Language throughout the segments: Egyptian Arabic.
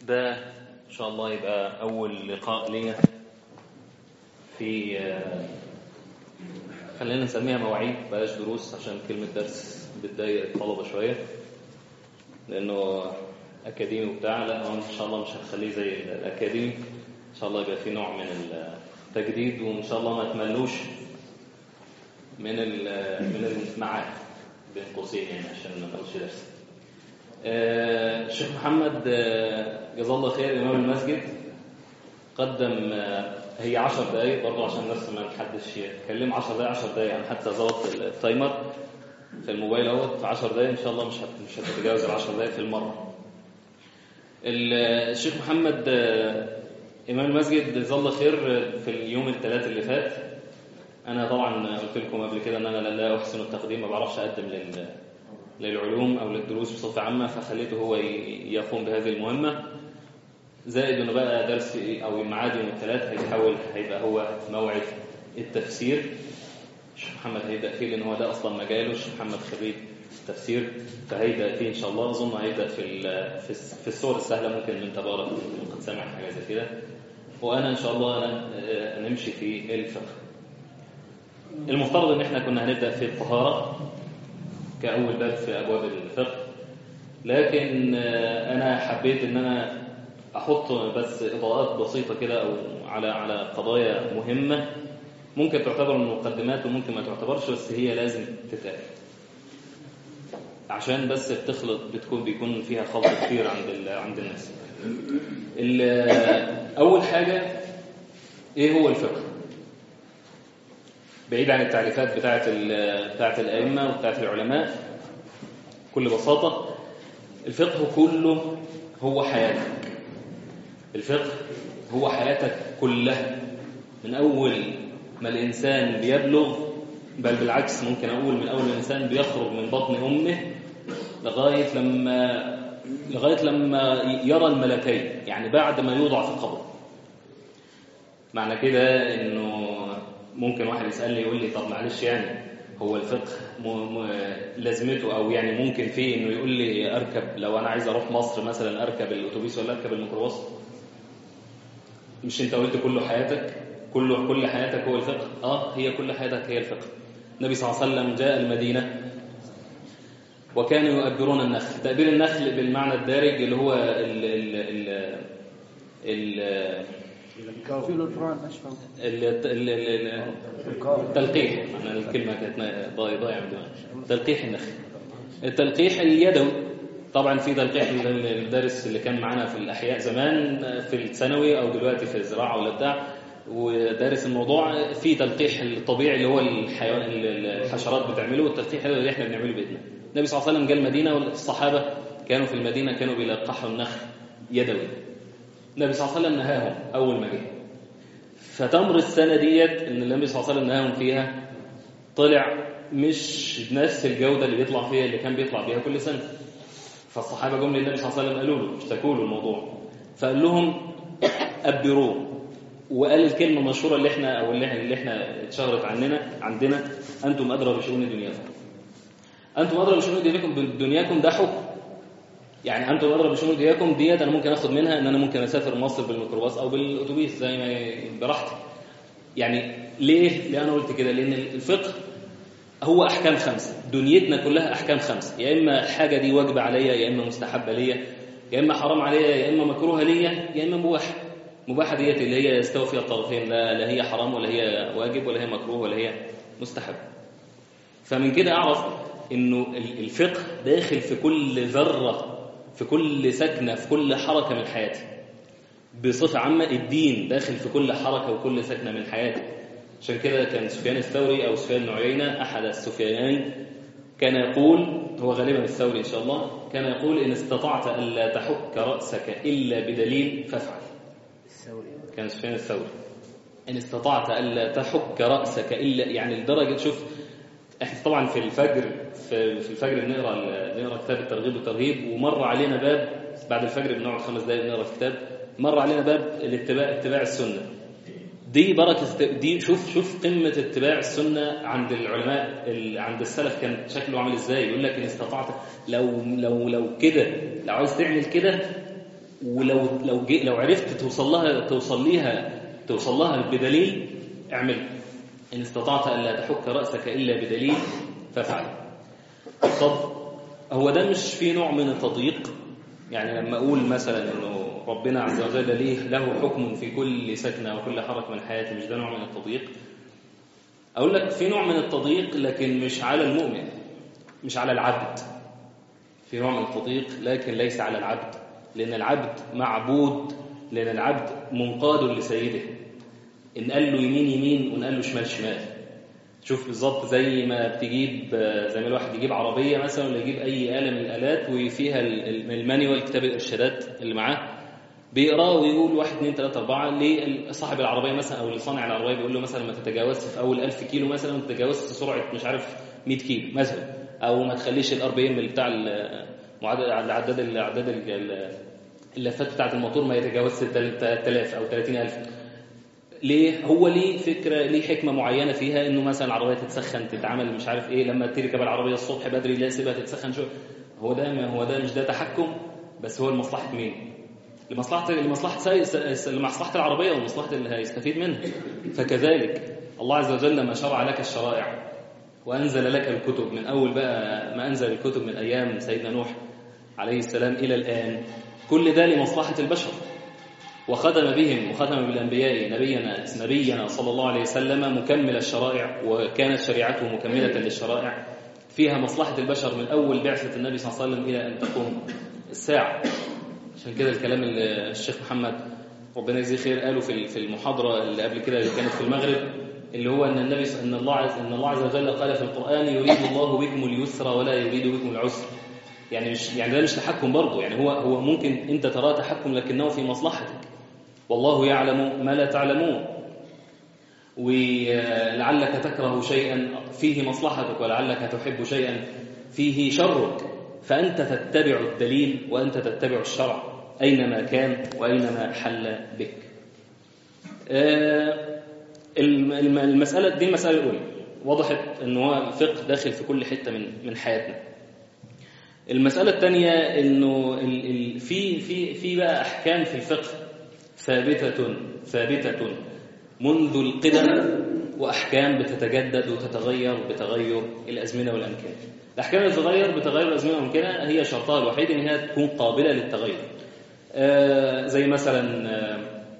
ده إن شاء الله يبقى أول لقاء ليا في خلينا نسميها مواعيد بلاش دروس عشان كلمة درس بتضايق الطلبة شوية لأنه أكاديمي وبتاع لا هو إن شاء الله مش هنخليه زي الأكاديمي إن شاء الله يبقى في نوع من التجديد وإن شاء الله ما تملوش من من المعاد بين قوسين يعني عشان ما نقولش درس. الشيخ محمد جزاه الله خير إمام المسجد قدم هي 10 دقايق برضه عشان الناس ما حدش يتكلم 10 دقايق 10 دقايق يعني حتى ظبط التايمر في الموبايل اهوت في 10 دقايق ان شاء الله مش مش هتتجاوز ال 10 دقايق في المره. الشيخ محمد امام المسجد جزاه الله خير في اليوم الثلاث اللي فات انا طبعا قلت لكم قبل كده ان انا لا احسن التقديم ما بعرفش اقدم لل للعلوم او للدروس بصفه عامه فخليته هو يقوم بهذه المهمه زائد انه بقى درس او ميعاد يوم الثلاث هيتحول هيبقى هو موعد التفسير الشيخ محمد هيبدا فيه لان هو ده اصلا مجاله الشيخ محمد خريج تفسير فهيبدا فيه ان شاء الله اظن هيبدا في في السور السهله ممكن من تبارك قد سمع حاجه زي كده وانا ان شاء الله نمشي في الفقه المفترض ان احنا كنا هنبدا في الطهاره كاول باب في ابواب الفقه لكن انا حبيت ان انا احط بس اضاءات بسيطه كده او على على قضايا مهمه ممكن تعتبر من المقدمات وممكن ما تعتبرش بس هي لازم تتقال عشان بس بتخلط بتكون بيكون فيها خلط كتير عند عند الناس اول حاجه ايه هو الفقه بعيد عن التعريفات بتاعه بتاعه الائمه وبتاعه العلماء بكل بساطه الفقه كله هو حياتك الفقه هو حياتك كلها من اول ما الانسان بيبلغ بل بالعكس ممكن اقول من اول ما الانسان بيخرج من بطن امه لغايه لما لغايه لما يرى الملكين يعني بعد ما يوضع في القبر معنى كده انه ممكن واحد يسالني يقول لي طب معلش يعني هو الفقه م... م... لازمته او يعني ممكن فيه انه يقول لي اركب لو انا عايز اروح مصر مثلا اركب الاتوبيس ولا اركب الميكروباص مش انت قلت كل حياتك كل كل حياتك هو الفقه اه هي كل حياتك هي الفقه النبي صلى الله عليه وسلم جاء المدينه وكانوا يؤبرون النخل تأبير النخل بالمعنى الدارج اللي هو ال ال ال ال التلقيح معنى الكلمة كانت ضايعة من تلقيح النخل التلقيح اليدوي طبعا في تلقيح الدارس اللي كان معانا في الأحياء زمان في الثانوي أو دلوقتي في الزراعة ولا بتاع ودارس الموضوع في تلقيح الطبيعي اللي هو الحيوان الحشرات بتعمله والتلقيح اللي احنا بنعمله بايدنا النبي صلى الله عليه وسلم جاء المدينه والصحابه كانوا في المدينه كانوا بيلقحوا النخل يدوي النبي صلى الله عليه وسلم نهاهم اول ما جه فتمر السنه ديت ان النبي صلى الله عليه وسلم نهاهم فيها طلع مش بنفس الجوده اللي بيطلع فيها اللي كان بيطلع بيها كل سنه فالصحابه جم للنبي صلى الله عليه وسلم قالوا له اشتكوا له الموضوع فقال لهم ابروه وقال الكلمه المشهوره اللي احنا او اللي احنا اللي احنا اتشهرت عننا عندنا انتم ادرى بشؤون دنياكم انتم ادرى بشؤون دنياكم دنياكم ده حكم يعني انتم ادرى بشؤون دنياكم ديت انا ممكن اخد منها ان انا ممكن اسافر مصر بالميكروباص او بالاتوبيس زي ما براحتي يعني ليه ليه انا قلت كده لان الفقه هو احكام خمسه دنيتنا كلها احكام خمسه يا اما الحاجه دي واجبه عليا يا اما مستحبه ليا يا اما حرام عليا يا اما مكروهه ليا يا اما مباحه مباحة ديت اللي هي يستوي فيها الطرفين لا, لا هي حرام ولا هي واجب ولا هي مكروه ولا هي مستحب فمن كده أعرف إنه الفقه داخل في كل ذرة في كل سكنة في كل حركة من حياتي بصفة عامة الدين داخل في كل حركة وكل سكنة من حياتي عشان كده كان سفيان الثوري أو سفيان بن عيينة أحد السفيانين كان يقول هو غالبا الثوري إن شاء الله كان يقول إن استطعت ألا تحك رأسك إلا بدليل فافعل كان سفيان الثوري إن استطعت ألا تحك رأسك إلا يعني لدرجة شوف احنا طبعا في الفجر في, في الفجر بنقرا بنقرا كتاب الترغيب والترهيب ومر علينا باب بعد الفجر بنقعد خمس دقايق بنقرا كتاب مر علينا باب الاتباع اتباع السنه دي بركه دي شوف شوف قمه اتباع السنه عند العلماء عند السلف كان شكله عامل ازاي يقول لك ان استطعت لو لو لو كده لو عايز تعمل كده ولو لو جي لو عرفت توصل لها توصل ليها توصل لها بدليل اعمل ان استطعت الا تحك راسك الا بدليل فافعل طب هو ده مش في نوع من التضييق يعني لما اقول مثلا انه ربنا عز وجل ليه له حكم في كل سكنه وكل حركه من حياتي مش ده نوع من التضييق اقول لك في نوع من التضييق لكن مش على المؤمن مش على العبد في نوع من التضييق لكن ليس على العبد لأن العبد معبود لأن العبد منقاد لسيده إن قال له يمين يمين وإن قال له شمال شمال شوف بالظبط زي ما بتجيب زي ما الواحد يجيب عربية مثلا ولا يجيب أي آلة من الآلات وفيها المانيوال كتاب الإرشادات اللي معاه بيقراه ويقول واحد اثنين ثلاثة أربعة لصاحب العربية مثلا أو لصانع العربية بيقول له مثلا ما تتجاوزش في أول 1000 كيلو مثلا ما تتجاوزش سرعة مش عارف 100 كيلو مثلا أو ما تخليش الار بي ام بتاع معدل عداد العداد اللفات بتاعة الموتور ما يتجاوزش 3000 أو 30000 ليه هو ليه فكرة ليه حكمة معينة فيها انه مثلا العربية تتسخن تتعمل مش عارف ايه لما تركب العربية الصبح بدري لا سيبها تتسخن شوية هو ده ما هو ده مش ده تحكم بس هو لمصلحة مين لمصلحة لمصلحة سايس لمصلحة العربية ومصلحة اللي هيستفيد منها فكذلك الله عز وجل لما شرع لك الشرائع وأنزل لك الكتب من أول بقى ما أنزل الكتب من أيام سيدنا نوح عليه السلام إلى الآن كل ده لمصلحة البشر وختم بهم وختم بالأنبياء نبينا نبينا صلى الله عليه وسلم مكمل الشرائع وكانت شريعته مكملة للشرائع فيها مصلحة البشر من أول بعثة النبي صلى الله عليه وسلم إلى أن تقوم الساعة عشان كده الكلام اللي الشيخ محمد ربنا يجزيه خير قاله في في المحاضرة اللي قبل كده اللي كانت في المغرب اللي هو أن النبي أن الله عز أن الله عز وجل قال في القرآن يريد الله بكم اليسر ولا يريد بكم العسر يعني مش يعني ده مش تحكم برضه يعني هو هو ممكن أنت تراه تحكم لكنه في مصلحتك والله يعلم ما لا تعلمون ولعلك تكره شيئا فيه مصلحتك ولعلك تحب شيئا فيه شرك فأنت تتبع الدليل وأنت تتبع الشرع أينما كان وأينما حل بك المسألة دي المسألة الأولى وضحت أن هو فقه داخل في كل حتة من من حياتنا المسألة الثانية أنه في في في بقى أحكام في الفقه ثابتة ثابتة منذ القدم وأحكام بتتجدد وتتغير بتغير الأزمنة والأمكنة الأحكام اللي تتغير بتغير الأزمنة والأمكنة هي شرطها الوحيد أن هي تكون قابلة للتغير آه زي مثلا آه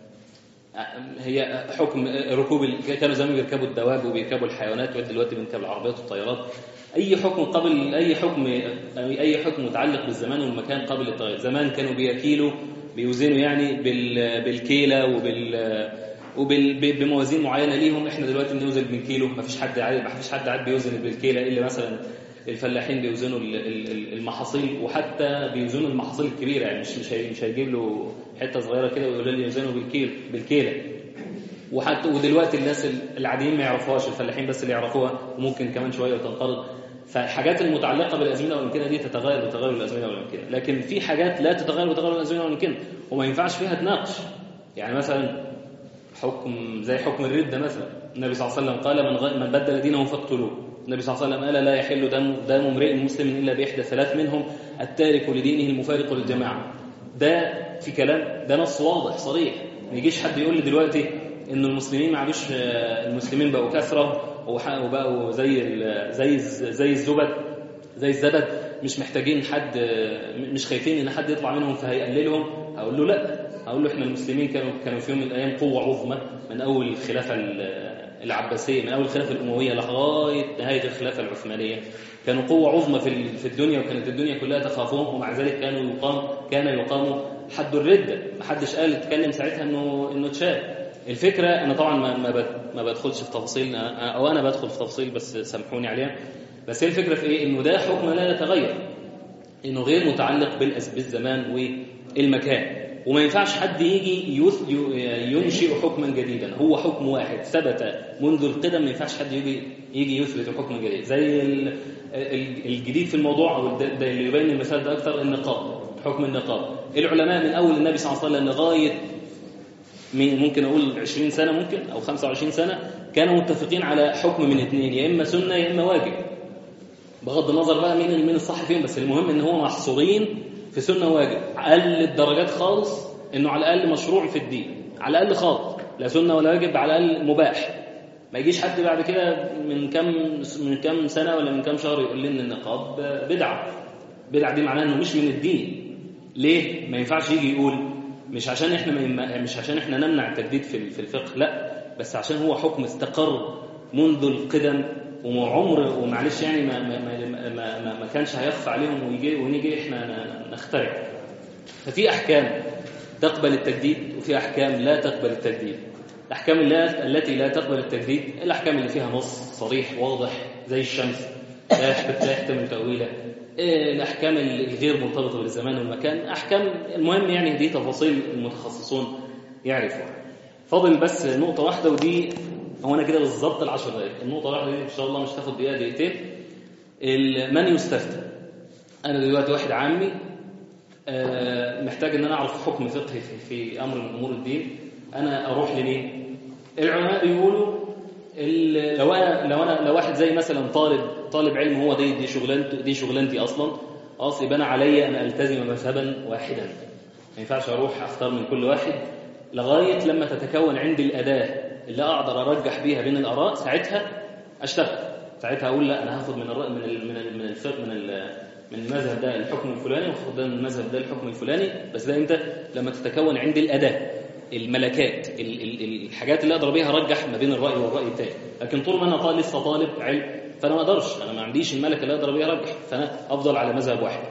هي حكم ركوب كانوا زمان بيركبوا الدواب وبيركبوا الحيوانات ودلوقتي بنركب العربيات والطيارات اي حكم قبل اي حكم اي حكم متعلق بالزمان والمكان قبل التغير زمان كانوا بيكيلوا بيوزنوا يعني بالكيله وبال وبموازين معينه ليهم احنا دلوقتي بنوزن بالكيلو ما فيش حد عاد ما فيش حد عاد بيوزن بالكيله الا مثلا الفلاحين بيوزنوا المحاصيل وحتى بيوزنوا المحاصيل الكبيره يعني مش مش مش هيجيب له حته صغيره كده ويقول لي يوزنوا بالكيل بالكيله وحتى ودلوقتي الناس العاديين ما يعرفوهاش الفلاحين بس اللي يعرفوها وممكن كمان شويه وتنقرض فالحاجات المتعلقه بالازمنه والامكنه دي تتغير بتغير الازمنه والامكنه لكن في حاجات لا تتغير بتغير الازمنه والامكنه وما ينفعش فيها تناقش يعني مثلا حكم زي حكم الردة مثلا النبي صلى الله عليه وسلم قال من, غ... من بدل دينه فاقتلوه النبي صلى الله عليه وسلم قال لا يحل دم دم امرئ مسلم الا باحدى ثلاث منهم التارك لدينه المفارق للجماعه ده في كلام ده نص واضح صريح ما يجيش حد يقول لي دلوقتي ان المسلمين ما عادوش المسلمين بقوا كثره وبقوا زي زي زي الزبد زي الزبد مش محتاجين حد مش خايفين ان حد يطلع منهم فهيقللهم هقول له لا هقول له احنا المسلمين كانوا كانوا في يوم من الايام قوه عظمى من اول الخلافه العباسيه من اول الخلافه الامويه لغايه نهايه الخلافه العثمانيه كانوا قوه عظمى في في الدنيا وكانت الدنيا كلها تخافهم ومع ذلك كانوا يقام كان يقام حد الرده ما حدش قال اتكلم ساعتها انه انه اتشال الفكره انا طبعا ما ما, ما بدخلش في تفاصيل او انا بدخل في تفاصيل بس سامحوني عليها بس هي الفكره في ايه انه ده حكم لا يتغير انه غير متعلق بالزمان والمكان وما ينفعش حد يجي ينشئ حكما جديدا هو حكم واحد ثبت منذ القدم ما ينفعش حد يجي يجي يثبت حكم جديد زي الجديد في الموضوع او ده اللي يبين المثال ده اكثر النقاب حكم النقاب العلماء من اول النبي صلى الله عليه وسلم لغايه ممكن اقول 20 سنه ممكن او 25 سنه كانوا متفقين على حكم من اثنين يا اما سنه يا اما واجب بغض النظر بقى مين مين الصح فيهم بس المهم ان هو محصورين في سنة واجب أقل الدرجات خالص إنه على الأقل مشروع في الدين على الأقل خالص لا سنة ولا واجب على الأقل مباح ما يجيش حد بعد كده من كام من كام سنة ولا من كام شهر يقول لنا النقاب بدعة بدعة دي معناها إنه مش من الدين ليه؟ ما ينفعش يجي يقول مش عشان احنا ما مش عشان احنا نمنع التجديد في في الفقه لا بس عشان هو حكم استقر منذ القدم وعمر ومعلش يعني ما ما ما, ما, ما كانش هيخفى عليهم ويجي ونيجي احنا نخترع ففي احكام تقبل التجديد وفي احكام لا تقبل التجديد الاحكام التي لا تقبل التجديد الاحكام اللي فيها نص صريح واضح زي الشمس لا يحتمل تاويله الاحكام الغير مرتبطه بالزمان والمكان احكام المهم يعني دي تفاصيل المتخصصون يعرفوها فاضل بس نقطه واحده ودي هو انا كده بالظبط العشر دقائق النقطه الواحده دي ان شاء الله مش تاخد دقيقه دقيقتين من يستفتى انا دلوقتي واحد عامي محتاج ان انا اعرف حكم فقهي في امر من امور الدين انا اروح لمين العلماء بيقولوا لو انا لو انا لو واحد زي مثلا طالب طالب علم هو دي دي شغلانته دي شغلانتي اصلا اصل يبقى انا عليا ان التزم مذهبا واحدا ما ينفعش اروح اختار من كل واحد لغايه لما تتكون عندي الاداه اللي اقدر ارجح بيها بين الاراء ساعتها اشتغل ساعتها اقول لا انا هاخد من الرأي من ال من ال من الفقه من ال من المذهب ده الحكم الفلاني وهاخد من المذهب ده الحكم الفلاني بس ده امتى لما تتكون عندي الاداه الملكات ال ال الحاجات اللي اقدر بيها ارجح ما بين الراي والراي الثاني لكن طول ما انا طالب لسه طالب علم فانا ما اقدرش انا ما عنديش الملكه اللي اقدر بيها ارجح فانا افضل على مذهب واحد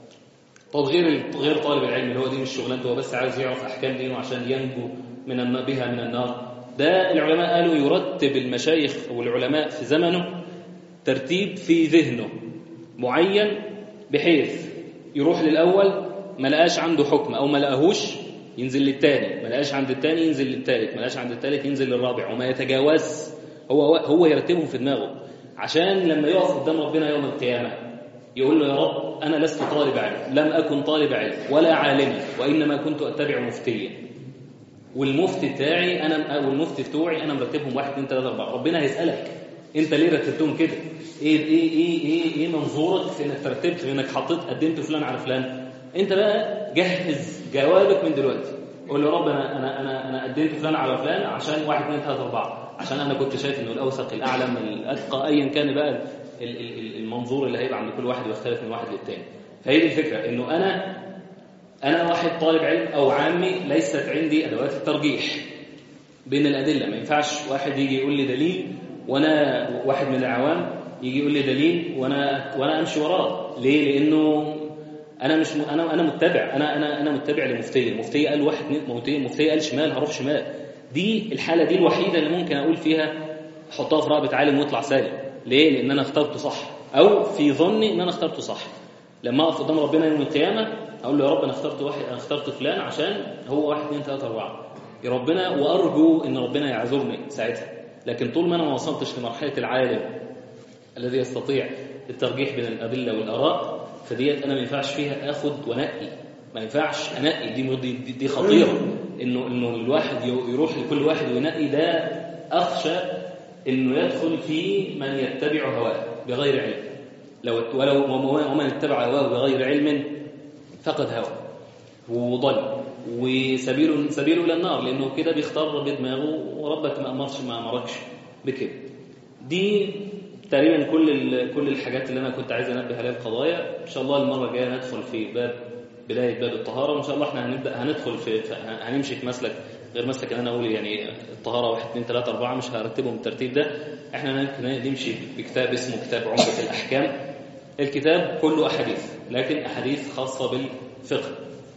طب غير غير طالب العلم اللي هو دي مش شغلانته هو بس عايز يعرف احكام دينه عشان ينجو من بها من النار ده العلماء قالوا يرتب المشايخ والعلماء في زمنه ترتيب في ذهنه معين بحيث يروح للأول ما لقاش عنده حكم أو ما لقاهوش ينزل للتاني ما لقاش عند التاني ينزل للتالت ما لقاش عند التالت ينزل للرابع وما يتجاوز هو هو يرتبهم في دماغه عشان لما يقف قدام ربنا يوم القيامة يقول له يا رب أنا لست طالب علم لم أكن طالب علم ولا عالما وإنما كنت أتبع مفتيا والمفتي بتاعي انا والمفتي بتوعي انا مرتبهم 1 2 3 4 ربنا هيسالك انت ليه رتبتهم كده ايه ايه ايه ايه, إيه منظورك في انك ترتبت في انك حطيت قدمت فلان على فلان انت بقى جهز جوابك من دلوقتي قول له يا رب انا انا انا انا قدمت فلان على فلان عشان 1 2 3 4 عشان انا كنت شايف انه الاوثق الاعلم الاتقى ايا كان بقى المنظور اللي هيبقى عند كل واحد ويختلف من واحد للتاني فهي دي الفكره انه انا أنا واحد طالب علم أو عامي ليست عندي أدوات الترجيح بين الأدلة ما ينفعش واحد يجي يقول لي دليل وأنا واحد من العوام يجي يقول لي دليل وأنا وأنا أمشي وراه ليه؟ لأنه أنا مش م... أنا أنا متبع أنا أنا أنا متبع لمفتي المفتي قال واحد مفتي المفتي قال شمال هروح شمال دي الحالة دي الوحيدة اللي ممكن أقول فيها حطها في رقبة عالم واطلع سالم ليه؟ لأن أنا اخترته صح أو في ظني إن أنا اخترته صح لما أقف قدام ربنا يوم القيامة اقول له يا رب انا اخترت واحد انا اخترت فلان عشان هو واحد اثنين ثلاثة أربعة يا ربنا وأرجو إن ربنا يعذرني ساعتها لكن طول ما أنا ما وصلتش لمرحلة العالم الذي يستطيع الترجيح بين الأدلة والآراء فديت أنا ما ينفعش فيها آخد وأنقي ما ينفعش أنقي دي دي, دي خطيرة إنه إنه الواحد يروح لكل واحد وينقي ده أخشى إنه يدخل في من يتبع هواه بغير علم لو ولو ومن اتبع هواه بغير علم فقد هوى وضل وسبيله سبيله الى النار لانه كده بيختار بدماغه وربك ما امرش ما امركش بكده دي تقريبا كل كل الحاجات اللي انا كنت عايز انبه عليها القضايا ان شاء الله المره الجايه ندخل في باب بدايه باب الطهاره وان شاء الله احنا هنبدا هندخل في هنمشي في مسلك غير مسلك ان انا اقول يعني الطهاره 1 2 3 4 مش هرتبهم بالترتيب ده احنا ممكن نمشي بكتاب اسمه كتاب عمده الاحكام الكتاب كله أحاديث لكن أحاديث خاصة بالفقه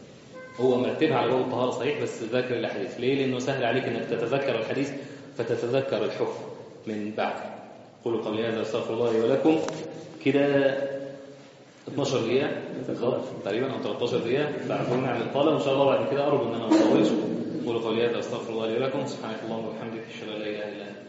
هو مرتبها على باب الطهارة صحيح بس ذاكر الأحاديث ليه؟ لأنه سهل عليك أنك تتذكر الحديث فتتذكر الحكم من بعد قولوا قبل هذا استغفر الله لي ولكم كده 12 دقيقة بالظبط تقريبا أو 13 دقيقة تعرفون عن الطالب وإن شاء الله بعد كده أرجو أن أنا ما أطولش قولوا قولي هذا استغفر الله لي ولكم سبحانك اللهم وبحمدك أشهد أن لا إله إلا أنت